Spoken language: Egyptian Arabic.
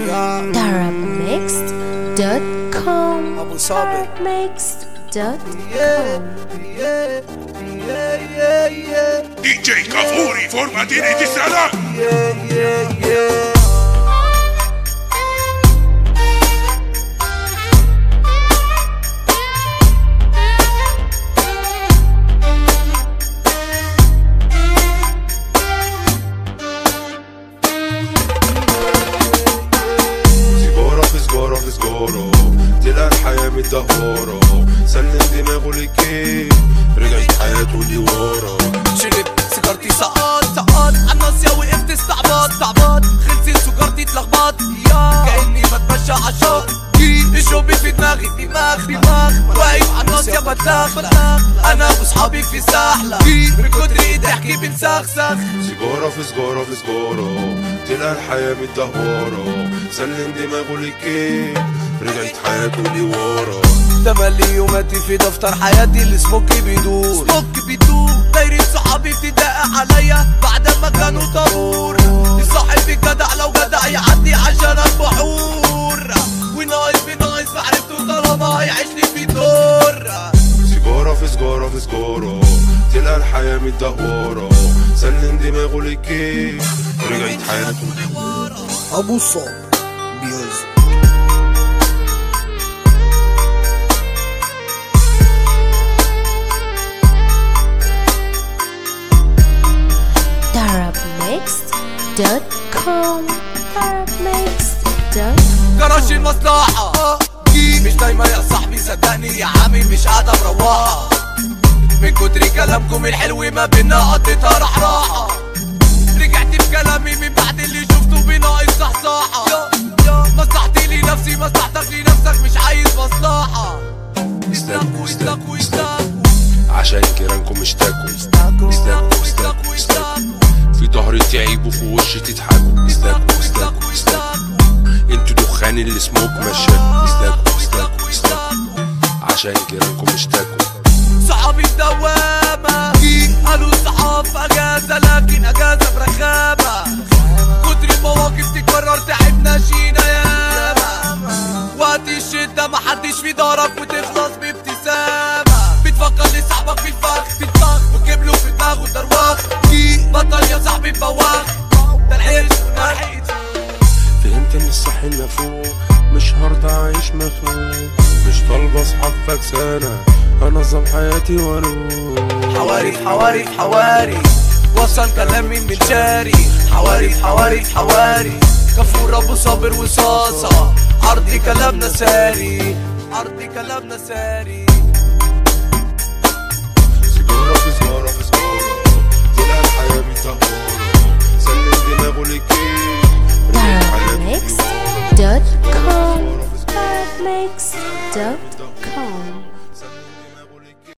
Darabmixed.com ابو صابر Darabmixed.com دي جي كافوري فور مدينة السلام سيجارة في سجارة في سجارة تلقى الحياة متدهورة سلم دماغه للكيف رجعت حياته لورا شربت سيجارتي سقط سقط عالناصية وقفت استعباط استعباط خلصت سجارتي اتلخبط كأني بتمشى عالشط الشوبي في دماغي دماغ دماغ واقف عالناصية بتلاخ بتلاخ انا واصحابي في سحلة من كتر ايدي احكي بنسخسخ سيجارة في سجارة في سجارة تلقى الحياة متدهورة سلم دماغه للكيف رجعت حياته لورا تملي يوماتي في دفتر حياتي اللي سموكي بيدور سموك بيدور دايرين صحابي بتدقق عليا بعد ما كانوا طابور صاحبي جدع لو جدع يعدي عشان البحور وناقص بناقص عرفته طالما هيعيشني في دور سيجارة في سجارة في سجارة تلقى الحياة متدهورة سلم دماغه للكيف رجعت حياته ابو الصاب ميوزك Darabmixed.com Darabmixed.com جراش المصلحة مش دايما يا صاحبي صدقني يا عمي مش قاعدة مروحة من كتر كلامكم الحلو ما بينا قضيتها رحراحة رجعت بكلامي من بعد اللي شفته بناقص صحصاحة مصلحتي لنفسي مصلحتك لنفسك مش عايز مصلحة استاكوا استاكوا استاكوا عشان جيرانكم اشتكوا استاكوا استاكوا استاكوا استاكوا استاكوا في ظهري تعيبوا في وشي تضحكوا استاكوا استاكوا استاكوا استاكوا استاكوا انتوا دخان اللي سموك مشاكوا استاكوا استاكوا استاكوا استاكوا عشان جيرانكم اشتكوا صحابي بدوامة قالوا الصحاب في اجازة لكن اجازة برخامة كتر المواقف تكرر تعبنا شينا ياما وقت الشدة محدش في دارك وتخلص بابتسامة بتفكر لصاحبك في الفخ في الفخ وتجيب في دماغه دروخ بطل يا صاحبي بواخ ده الحرش والمرحية فهمت ان الصح اللي فوق مش هرضى اعيش مخنوق مش طالبه اصحاب فكسانه انظم حياتي واروح حواري في حواري في حواري وصل كلامي من شاري حواري في حواري في حواري كفور ابو صابر وصاصة عرضي كلامنا ساري عرضي كلامنا ساري سيجاره في سجاره في سجاره